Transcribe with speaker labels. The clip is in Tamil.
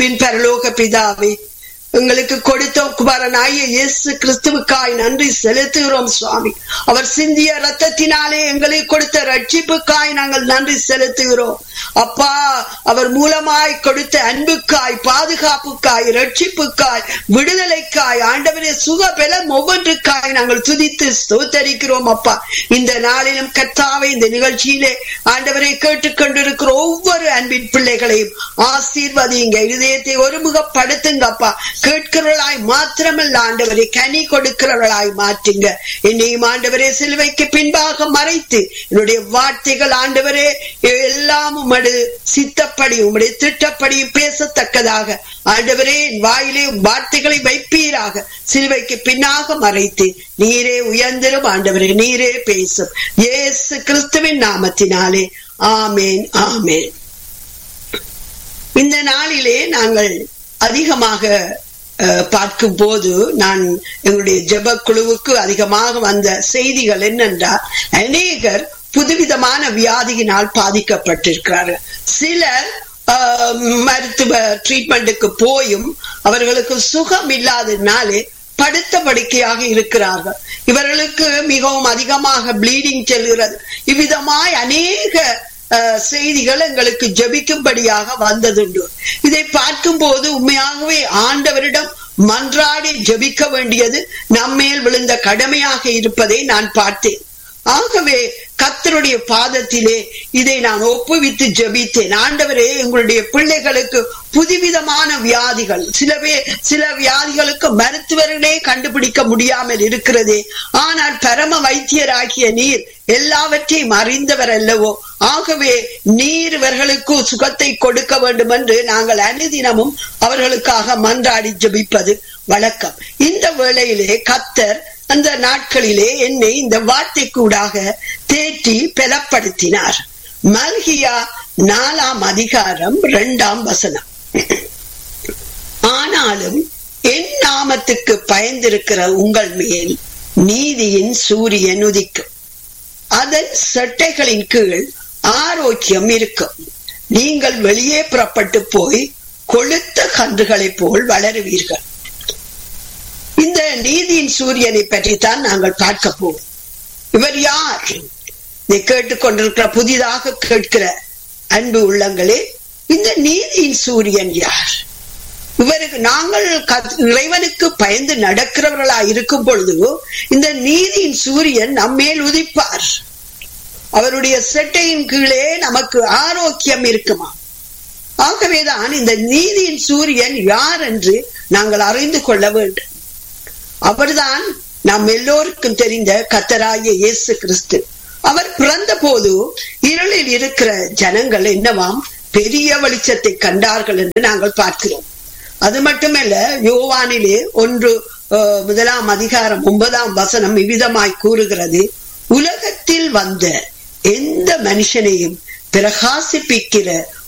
Speaker 1: அன்பின் பரலோக பிதாவே எங்களுக்கு கொடுத்த குமாரனாய இயேசு கிறிஸ்துவுக்காய் நன்றி செலுத்துகிறோம் சுவாமி அவர் சிந்திய ரத்தத்தினாலே எங்களுக்கு கொடுத்த ரட்சிப்புக்காய் நாங்கள் நன்றி செலுத்துகிறோம் அப்பா அவர் மூலமாய் கொடுத்த அன்புக்காய் பாதுகாப்புக்காய் ரட்சிப்புக்காய் விடுதலைக்காய் ஆண்டவரே சுகபலம் ஒவ்வொன்றுக்காய் நாங்கள் துதித்து ஸ்தோத்தரிக்கிறோம் அப்பா இந்த நாளிலும் கர்த்தாவை இந்த நிகழ்ச்சியிலே ஆண்டவரை கேட்டுக்கொண்டிருக்கிற ஒவ்வொரு அன்பின் பிள்ளைகளையும் ஆசீர்வதிங்க இதயத்தை ஒருமுகப்படுத்துங்க அப்பா கேட்கிறவர்களாய் மாத்திரமல்ல ஆண்டவரை கனி கொடுக்கிறவர்களாய் மாற்றுங்க என்னையும் ஆண்டவரே சிலுவைக்கு பின்பாக மறைத்து என்னுடைய வார்த்தைகள் ஆண்டவரே எல்லாம் உமது சித்தப்படி உம்முடைய திட்டப்படியும் பேசத்தக்கதாக ஆண்டவரே என் வாயிலே உம் வார்த்தைகளை வைப்பீராக சிலுவைக்கு பின்னாக மறைத்து நீரே உயர்ந்திரும் ஆண்டவரே நீரே பேசும் இயேசு கிறிஸ்துவின் நாமத்தினாலே ஆமேன் ஆமேன் இந்த நாளிலே நாங்கள் அதிகமாக பார்க்கும் போது நான் எங்களுடைய ஜெப குழுவுக்கு அதிகமாக வந்த செய்திகள் என்னென்றால் அநேகர் புதுவிதமான வியாதியினால் பாதிக்கப்பட்டிருக்கிறார்கள் சிலர் மருத்துவ ட்ரீட்மெண்ட்டுக்கு போயும் அவர்களுக்கு சுகம் இல்லாததுனாலே படுத்த படுக்கையாக இருக்கிறார்கள் இவர்களுக்கு மிகவும் அதிகமாக ப்ளீடிங் செல்கிறது இவ்விதமாய் அநேக செய்திகள் எங்களுக்கு ஜபிக்கும்படியாக வந்ததுண்டு இதை பார்க்கும் போது உண்மையாகவே ஆண்டவரிடம் மன்றாடி ஜபிக்க வேண்டியது நம்மேல் விழுந்த கடமையாக இருப்பதை நான் பார்த்தேன் ஆகவே கத்தருடைய பாதத்திலே இதை நான் ஒப்புவித்து ஜபித்தேன் ஆண்டவரே எங்களுடைய பிள்ளைகளுக்கு புதுவிதமான வியாதிகள் சிலவே சில வியாதிகளுக்கு மருத்துவர்களே கண்டுபிடிக்க முடியாமல் இருக்கிறதே ஆனால் பரம வைத்தியராகிய நீர் எல்லாவற்றையும் அறிந்தவர் அல்லவோ ஆகவே நீர் இவர்களுக்கு சுகத்தை கொடுக்க வேண்டும் என்று நாங்கள் அனுதினமும் அவர்களுக்காக மன்றாடி ஜபிப்பது வழக்கம் இந்த வேளையிலே கத்தர் அந்த நாட்களிலே என்னை இந்த வார்த்தை கூடாக தேற்றி பலப்படுத்தினார் மல்கியா நாலாம் அதிகாரம் இரண்டாம் வசனம் ஆனாலும் என் நாமத்துக்கு பயந்திருக்கிற உங்கள் மேல் நீதியின் சூரியன் உதிக்கும் அதன் சட்டைகளின் கீழ் ஆரோக்கியம் இருக்கும் நீங்கள் வெளியே புறப்பட்டு போய் கொளுத்த கன்றுகளைப் போல் வளருவீர்கள் இந்த நீதியின் சூரியனை பற்றி தான் நாங்கள் பார்க்க போவோம் இவர் யார் இதை கேட்டுக்கொண்டிருக்கிற புதிதாக கேட்கிற அன்பு உள்ளங்களே இந்த நீதியின் சூரியன் யார் இவருக்கு நாங்கள் இறைவனுக்கு பயந்து நடக்கிறவர்களா இருக்கும் பொழுது இந்த நீதியின் சூரியன் நம்மேல் உதிப்பார் அவருடைய செட்டையின் கீழே நமக்கு ஆரோக்கியம் இருக்குமா ஆகவேதான் இந்த நீதியின் சூரியன் யார் என்று நாங்கள் அறிந்து கொள்ள வேண்டும் அவர்தான் நம் எல்லோருக்கும் தெரிந்த கத்தராய இயேசு கிறிஸ்து அவர் பிறந்த போது இருளில் இருக்கிற ஜனங்கள் என்னவாம் பெரிய வெளிச்சத்தை கண்டார்கள் என்று நாங்கள் பார்க்கிறோம் அது மட்டுமல்ல யோவானிலே ஒன்று முதலாம் அதிகாரம் ஒன்பதாம் வசனம் இவ்விதமாய் கூறுகிறது உலகத்தில் வந்த எந்த மனுஷனையும் பிரகாசிப்பிக்கிற